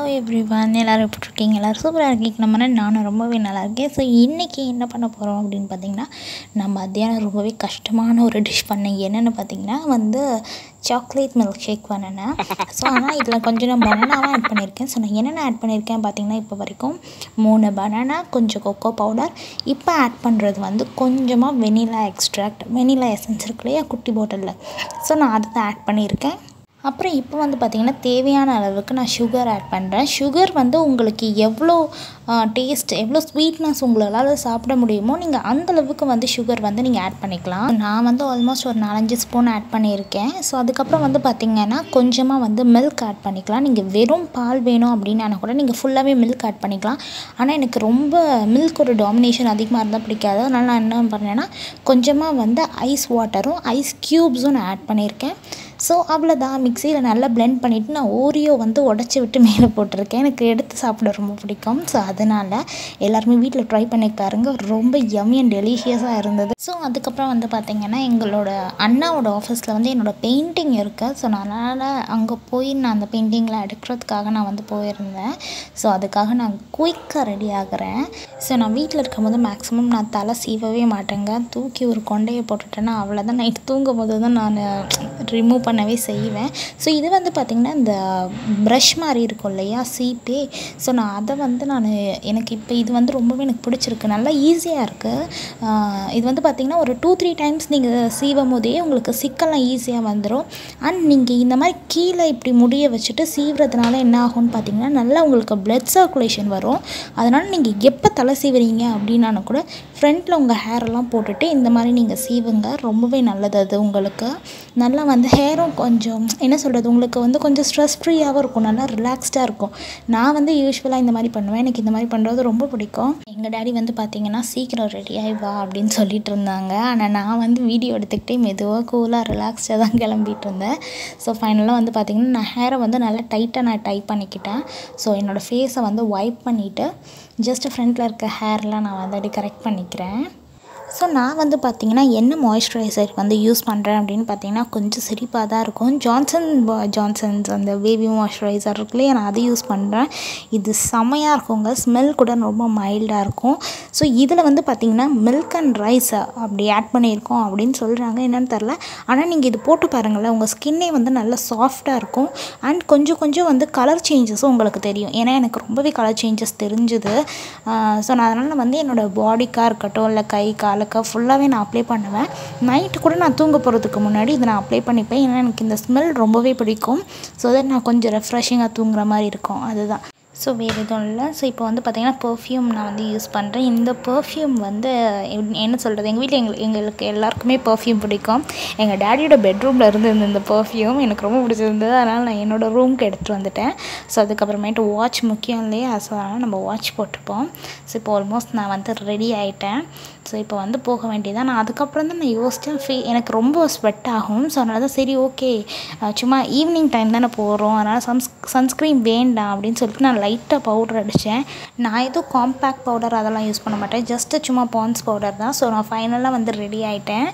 Every one எல்லோரும் எப்படி இருக்கீங்க எல்லோரும் சூப்பராக இருக்கீங்க நம்ம நானும் ரொம்பவே நல்லா இருக்கேன் ஸோ இன்றைக்கி என்ன பண்ண போகிறோம் அப்படின்னு பார்த்தீங்கன்னா நான் மத்தியானம் ரொம்பவே கஷ்டமான ஒரு டிஷ் பண்ணேன் என்னென்னு பார்த்தீங்கன்னா வந்து சாக்லேட் மில்க் ஷேக் பண்ணினேன் ஸோ ஆனால் இதில் கொஞ்சம் நான் பனானாவும் ஆட் பண்ணியிருக்கேன் ஸோ நான் என்னென்ன ஆட் பண்ணியிருக்கேன் பார்த்தீங்கன்னா இப்போ வரைக்கும் மூணு பனானா கொஞ்சம் கொக்கோ பவுடர் இப்போ ஆட் பண்ணுறது வந்து கொஞ்சமாக வெனிலா எக்ஸ்ட்ராக்ட் வெனிலா எசன்ஸ் இருக்கு இல்லையா குட்டி பாட்டிலில் ஸோ நான் அதை தான் ஆட் பண்ணியிருக்கேன் அப்புறம் இப்போ வந்து பார்த்திங்கன்னா தேவையான அளவுக்கு நான் சுகர் ஆட் பண்ணுறேன் சுகர் வந்து உங்களுக்கு எவ்வளோ டேஸ்ட் எவ்வளோ ஸ்வீட்னஸ் உங்களால் சாப்பிட முடியுமோ நீங்கள் அந்த அளவுக்கு வந்து சுகர் வந்து நீங்கள் ஆட் பண்ணிக்கலாம் நான் வந்து ஆல்மோஸ்ட் ஒரு நாலஞ்சு ஸ்பூன் ஆட் பண்ணியிருக்கேன் ஸோ அதுக்கப்புறம் வந்து பார்த்திங்கன்னா கொஞ்சமாக வந்து மில்க் ஆட் பண்ணிக்கலாம் நீங்கள் வெறும் பால் வேணும் அப்படின்னா கூட நீங்கள் ஃபுல்லாகவே மில்க் ஆட் பண்ணிக்கலாம் ஆனால் எனக்கு ரொம்ப மில்கோட டாமினேஷன் அதிகமாக இருந்தால் பிடிக்காது அதனால் நான் என்ன பண்ணேன்னா கொஞ்சமாக வந்து ஐஸ் வாட்டரும் ஐஸ் க்யூப்ஸும் நான் ஆட் பண்ணியிருக்கேன் ஸோ அவ்வளோதான் மிக்சியில் நல்லா பிளெண்ட் பண்ணிவிட்டு நான் ஓரியோ வந்து உடச்சி விட்டு மேலே போட்டிருக்கேன் எனக்கு எடுத்து சாப்பிட ரொம்ப பிடிக்கும் ஸோ அதனால் எல்லாருமே வீட்டில் ட்ரை பண்ணி பாருங்க ரொம்ப யம்மி அண்ட் டெலிஷியஸாக இருந்தது ஸோ அதுக்கப்புறம் வந்து பார்த்திங்கன்னா எங்களோட அண்ணாவோட ஆஃபீஸில் வந்து என்னோடய பெயிண்டிங் இருக்குது ஸோ நான் அதனால் அங்கே போய் நான் அந்த பெயிண்டிங்கில் எடுக்கிறதுக்காக நான் வந்து போயிருந்தேன் ஸோ அதுக்காக நான் குயிக்காக ரெடி ஆகிறேன் ஸோ நான் வீட்டில் இருக்கும்போது மேக்ஸிமம் நான் தலை சீவவே மாட்டேங்க தூக்கி ஒரு கொண்டையை போட்டுட்டேன்னா அவ்வளோதான் நைட் தூங்கும் போது தான் நான் ரிமூவ் பண்ணவே செய்வேன் ஸோ இது வந்து பார்த்திங்கன்னா இந்த ப்ரஷ் மாதிரி இருக்கும் இல்லையா சீப்பே ஸோ நான் அதை வந்து நான் எனக்கு இப்போ இது வந்து ரொம்பவே எனக்கு பிடிச்சிருக்கு நல்லா ஈஸியாக இருக்குது இது வந்து பார்த்திங்கன்னா ஒரு டூ த்ரீ டைம்ஸ் நீங்கள் சீவும் போதே உங்களுக்கு சிக்கல்லாம் ஈஸியாக வந்துடும் அண்ட் நீங்கள் இந்த மாதிரி கீழே இப்படி முடிய வச்சுட்டு சீவுறதுனால என்ன ஆகும்னு பார்த்தீங்கன்னா நல்லா உங்களுக்கு பிளட் சர்க்குலேஷன் வரும் அதனால் நீங்கள் எப்போ தலை சீவுறீங்க அப்படின்னா கூட ஃப்ரண்ட்டில் உங்கள் ஹேரெல்லாம் போட்டுட்டு இந்த மாதிரி நீங்கள் சீவுங்க ரொம்பவே நல்லது அது உங்களுக்கு நல்லா வந்து ஹேரும் கொஞ்சம் என்ன சொல்கிறது உங்களுக்கு வந்து கொஞ்சம் ஸ்ட்ரெஸ் ஃப்ரீயாகவும் இருக்கும் நல்லா ரிலாக்ஸ்டாக இருக்கும் நான் வந்து யூஸ்வலாக இந்த மாதிரி பண்ணுவேன் எனக்கு இந்த மாதிரி பண்ணுறது ரொம்ப பிடிக்கும் எங்கள் டேடி வந்து பார்த்திங்கன்னா சீக்கிரம் ரெடி ஆகி வா அப்படின்னு சொல்லிட்டு இருந்தாங்க ஆனால் நான் வந்து வீடியோ எடுத்துக்கிட்டே மெதுவாக கூலாக ரிலாக்ஸ்டாக தான் கிளம்பிட்டு இருந்தேன் ஸோ ஃபைனலாக வந்து பார்த்திங்கன்னா நான் ஹேரை வந்து நல்லா டைட்டாக நான் டைப் பண்ணிக்கிட்டேன் ஸோ என்னோடய ஃபேஸை வந்து வைப் பண்ணிவிட்டு ஜஸ்ட்டு ஃப்ரண்ட்டில் இருக்க ஹேர்லாம் நான் வந்து அப்படி கரெக்ட் பண்ணிக்கிறேன் ஸோ நான் வந்து பார்த்திங்கன்னா என்ன மாய்ஸ்சரைசர் வந்து யூஸ் பண்ணுறேன் அப்படின்னு பார்த்தீங்கன்னா கொஞ்சம் சிரிப்பாக தான் இருக்கும் ஜான்சன் ஜான்சன்ஸ் அந்த பேபி மாய்ஸ்சரைசர் இருக்குல்லையே நான் அதை யூஸ் பண்ணுறேன் இது செமையாக இருக்குங்க ஸ்மெல் கூட ரொம்ப மைல்டாக இருக்கும் ஸோ இதில் வந்து பார்த்திங்கன்னா மில்க் அண்ட் ரைஸ் அப்படி ஆட் பண்ணியிருக்கோம் அப்படின்னு சொல்கிறாங்க என்னென்னு தெரில ஆனால் நீங்கள் இது போட்டு பாருங்களேன் உங்கள் ஸ்கின்னே வந்து நல்லா சாஃப்டாக இருக்கும் அண்ட் கொஞ்சம் கொஞ்சம் வந்து கலர் சேஞ்சஸும் உங்களுக்கு தெரியும் ஏன்னா எனக்கு ரொம்பவே கலர் சேஞ்சஸ் தெரிஞ்சுது ஸோ நான் அதனால் வந்து என்னோடய பாடிக்காக இருக்கட்டும் இல்லை கை காலுக்கு ஃபுல்லாகவே நான் அப்ளை பண்ணுவேன் நைட்டு கூட நான் தூங்க போகிறதுக்கு முன்னாடி இதை நான் அப்ளை பண்ணிப்பேன் ஏன்னா எனக்கு இந்த ஸ்மெல் ரொம்பவே பிடிக்கும் ஸோ தட் நான் கொஞ்சம் ரெஃப்ரெஷிங்காக தூங்குற மாதிரி இருக்கும் அதுதான் ஸோ வேறு எதுவும் இல்லை ஸோ இப்போ வந்து பார்த்திங்கன்னா பர்ஃப்யூம் நான் வந்து யூஸ் பண்ணுறேன் இந்த பர்ஃப்யூம் வந்து என்ன சொல்கிறது எங்கள் வீட்டில் எங்கள் எங்களுக்கு எல்லாருக்குமே பர்ஃப்யூம் பிடிக்கும் எங்கள் டேடியோட பெட்ரூமில் இருந்து இருந்த இந்த பர்ஃப்யூம் எனக்கு ரொம்ப பிடிச்சிருந்தது அதனால் நான் என்னோடய ரூம்க்கு எடுத்துகிட்டு வந்துட்டேன் ஸோ அதுக்கப்புறமேட்டு வாட்ச் முக்கியம் இல்லையா ஸோ அதனால் நம்ம வாட்ச் போட்டுப்போம் ஸோ இப்போ ஆல்மோஸ்ட் நான் வந்து ரெடி ஆகிட்டேன் ஸோ இப்போ வந்து போக வேண்டியதான் நான் அதுக்கப்புறம் தான் நான் யோசித்தேன் ஃபீ எனக்கு ரொம்ப ஸ்வெட் ஆகும் ஸோ அதனால தான் சரி ஓகே சும்மா ஈவினிங் டைம் தானே போகிறோம் அதனால் சன்ஸ் சன்ஸ்க்ரீன் வேண்டாம் அப்படின்னு சொல்லிட்டு நான் லைட்டாக பவுடர் அடித்தேன் நான் எதுவும் காம்பேக்ட் பவுடர் அதெல்லாம் யூஸ் பண்ண மாட்டேன் ஜஸ்ட்டு சும்மா பான்ஸ் பவுடர் தான் ஸோ நான் ஃபைனலாக வந்து ரெடி ஆகிட்டேன்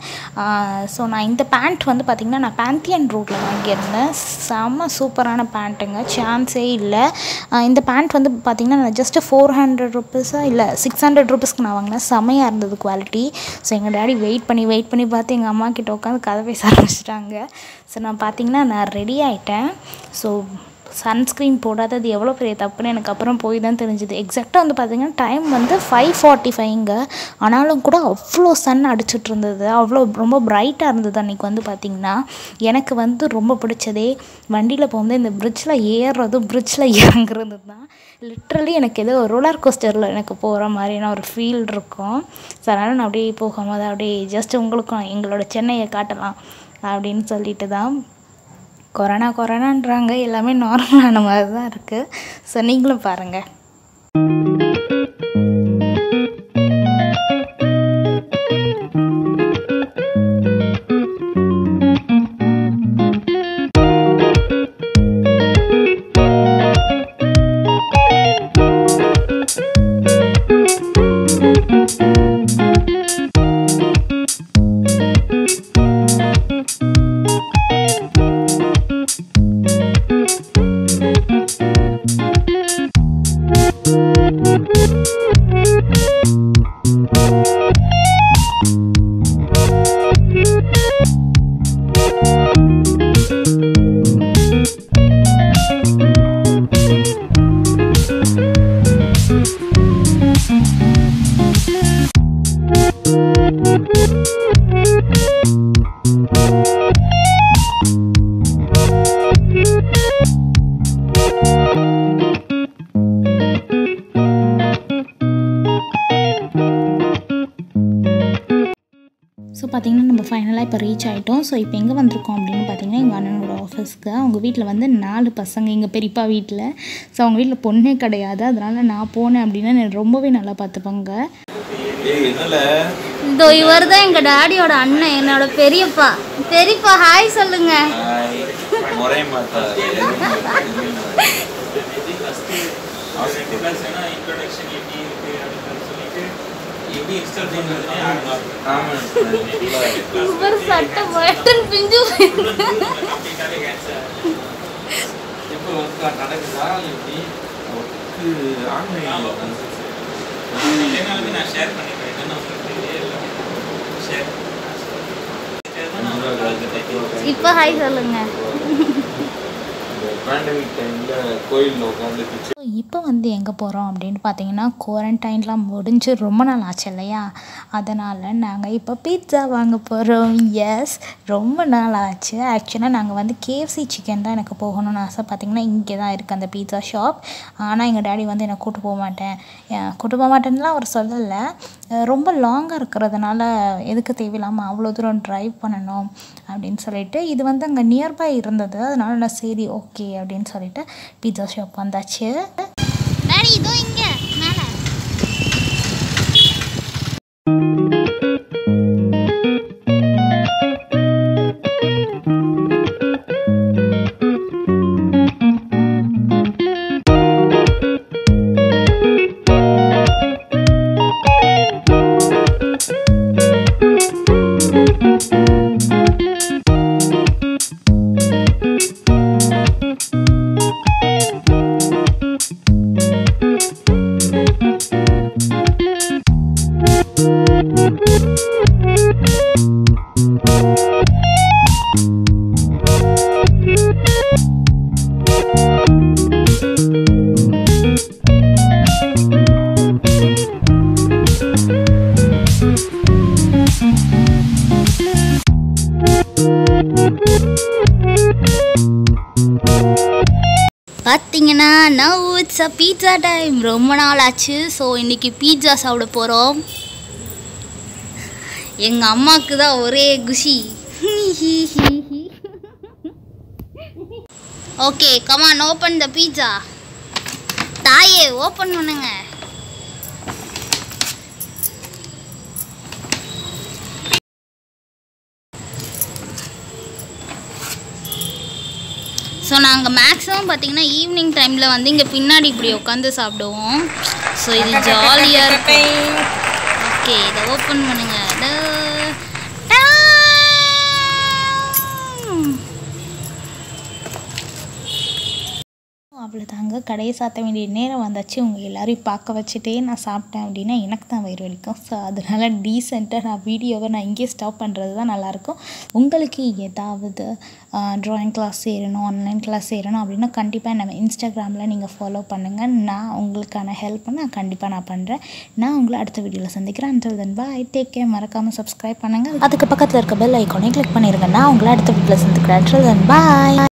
ஸோ நான் இந்த பேண்ட் வந்து பார்த்திங்கன்னா நான் பேந்தியன் ரூட்டில் வாங்கியிருந்தேன் செம்ம சூப்பரான பேண்ட்டுங்க சான்ஸே இல்லை இந்த பேண்ட் வந்து பார்த்திங்கன்னா நான் ஜஸ்ட்டு ஃபோர் ஹண்ட்ரட் ருபீஸாக இல்லை சிக்ஸ் ஹண்ட்ரட் ருபீஸ்க்கு நான் வாங்கினேன் செமையாக இருந்தது குவாலிட்டி ஸோ எங்கள் டேடி வெயிட் பண்ணி வெயிட் பண்ணி பார்த்து எங்கள் அம்மா கிட்ட உட்காந்து கதை பேச ஆரம்பிச்சிட்டாங்க ஸோ நான் பார்த்திங்கன்னா நான் ரெடி ஆகிட்டேன் ஸோ சன்ஸ்க்ரீன் போடாதது எவ்வளோ பெரிய தப்புன்னு எனக்கு அப்புறம் போய் தான் தெரிஞ்சுது எக்ஸாக்டாக வந்து பார்த்திங்கன்னா டைம் வந்து ஃபைவ் ஃபார்ட்டி ஃபைவ்ங்க ஆனாலும் கூட அவ்வளோ சன் அடிச்சிட்டு இருந்தது அவ்வளோ ரொம்ப பிரைட்டாக இருந்தது அன்றைக்கி வந்து பார்த்திங்கன்னா எனக்கு வந்து ரொம்ப பிடிச்சதே வண்டியில் போகும்போது இந்த பிரிட்ஜில் ஏறுறதும் பிரிட்ஜில் இறங்குறது தான் லிட்ரலி எனக்கு ஏதோ ரோலர் கோஸ்டரில் எனக்கு போகிற மாதிரியான ஒரு ஃபீல் இருக்கும் ஸோ அதனால் நான் அப்படியே போகும்போது அப்படியே ஜஸ்ட் உங்களுக்கும் எங்களோட சென்னையை காட்டலாம் அப்படின்னு சொல்லிட்டு தான் கொரோனா கொரோனான்றாங்க எல்லாமே நார்மலான மாதிரி தான் இருக்குது ஸோ நீங்களும் பாருங்கள் பார்த்திங்கன்னா நம்ம ஃபைனலாக இப்போ ரீச் ஆகிட்டோம் ஸோ இப்போ எங்கே வந்திருக்கோம் அப்படின்னு பார்த்தீங்கன்னா எங்கள் அண்ணனோட ஆஃபீஸ்க்கு அவங்க வீட்டில் வந்து நாலு பசங்க எங்கள் பெரியப்பா வீட்டில் ஸோ அவங்க வீட்டில் பொண்ணே கிடையாது அதனால் நான் போனேன் அப்படின்னா என்னை ரொம்பவே நல்லா பார்த்துப்பாங்க இதோ இவர் தான் எங்கள் டாடியோட அண்ணன் என்னோட பெரியப்பா பெரியப்பா ஹாய் சொல்லுங்க முறை மாத்தா ஆமா இவர் சட்டை பட்டன் பிஞ்சு போயிருக்கு. இப்போ ஒர்க் நடக்குதா எப்படி ஒர்க்கு ஆன்லைன் நான் ஷேர் பண்ணிக்கிறேன் இப்போ ஹாய் சொல்லுங்க பேண்டமிக் டைம்ல கோயிலில் உட்காந்து ஸோ இப்போ வந்து எங்கே போகிறோம் அப்படின்னு பார்த்தீங்கன்னா குவாரண்டைன்லாம் முடிஞ்சு ரொம்ப நாள் ஆச்சு இல்லையா அதனால் நாங்கள் இப்போ பீட்சா வாங்க போகிறோம் எஸ் ரொம்ப நாள் ஆச்சு ஆக்சுவலாக நாங்கள் வந்து கேஎஃப்சி சிக்கன் தான் எனக்கு போகணும்னு ஆசை பார்த்தீங்கன்னா இங்கே தான் இருக்குது அந்த பீட்சா ஷாப் ஆனால் எங்கள் டாடி வந்து என்னை கூட்டு போக மாட்டேன் ஏன் கூட்டு போக மாட்டேன்னுலாம் அவர் சொல்லலை அஹ் ரொம்ப லாங்காக இருக்கிறதுனால எதுக்கு தேவையில்லாமல் அவ்வளோ தூரம் ட்ரைவ் பண்ணணும் அப்படின்னு சொல்லிட்டு இது வந்து அங்கே நியர்பை இருந்தது அதனால நான் சரி ஓகே அப்படின்னு சொல்லிட்டு பீட்சா ஷாப் வந்தாச்சு டாடி இதோ இங்க மேல பார்த்தீங்கன்னா now it's a pizza time ரொம்ப நாள் ஆச்சு ஸோ இன்னைக்கு பீட்சா சாப்பிட போகிறோம் எங்கள் அம்மாவுக்கு தான் ஒரே குஷி okay come on open the pizza தாயே ஓப்பன் பண்ணுங்க ஸோ நாங்கள் மேக்ஸிமம் பார்த்தீங்கன்னா ஈவினிங் டைமில் வந்து இங்கே பின்னாடி இப்படி உட்காந்து சாப்பிடுவோம் ஸோ இது ஜாலியாக இருக்கும் ஓகே இதை ஓப்பன் பண்ணுங்க டா. டா. அவ்வளோதாங்க கடையை சாத்த வேண்டிய நேரம் வந்தாச்சு உங்கள் எல்லாரையும் பார்க்க வச்சுட்டே நான் சாப்பிட்டேன் அப்படின்னா எனக்கு தான் வயிறு வலிக்கும் ஸோ அதனால டீசெண்டாக நான் வீடியோவை நான் இங்கேயே ஸ்டாப் பண்ணுறது தான் நல்லாயிருக்கும் உங்களுக்கு ஏதாவது ட்ராயிங் கிளாஸ் சேரணும் ஆன்லைன் கிளாஸ் சேரணும் அப்படின்னா கண்டிப்பாக நம்ம இன்ஸ்டாகிராமில் நீங்கள் ஃபாலோ பண்ணுங்கள் நான் உங்களுக்கான ஹெல்ப் நான் கண்டிப்பாக நான் பண்ணுறேன் நான் உங்களை அடுத்த வீடியோவில் சந்திக்கிறேன் until then bye take care மறக்காமல் சப்ஸ்கிரைப் பண்ணுங்கள் அதுக்கு பக்கத்தில் இருக்க பெல் ஐக்கானே கிளிக் பண்ணிடுங்க நான் உங்களை அடுத்த வீடியோவில் சந்திக்கிறேன் அண்டல் தென் பாய்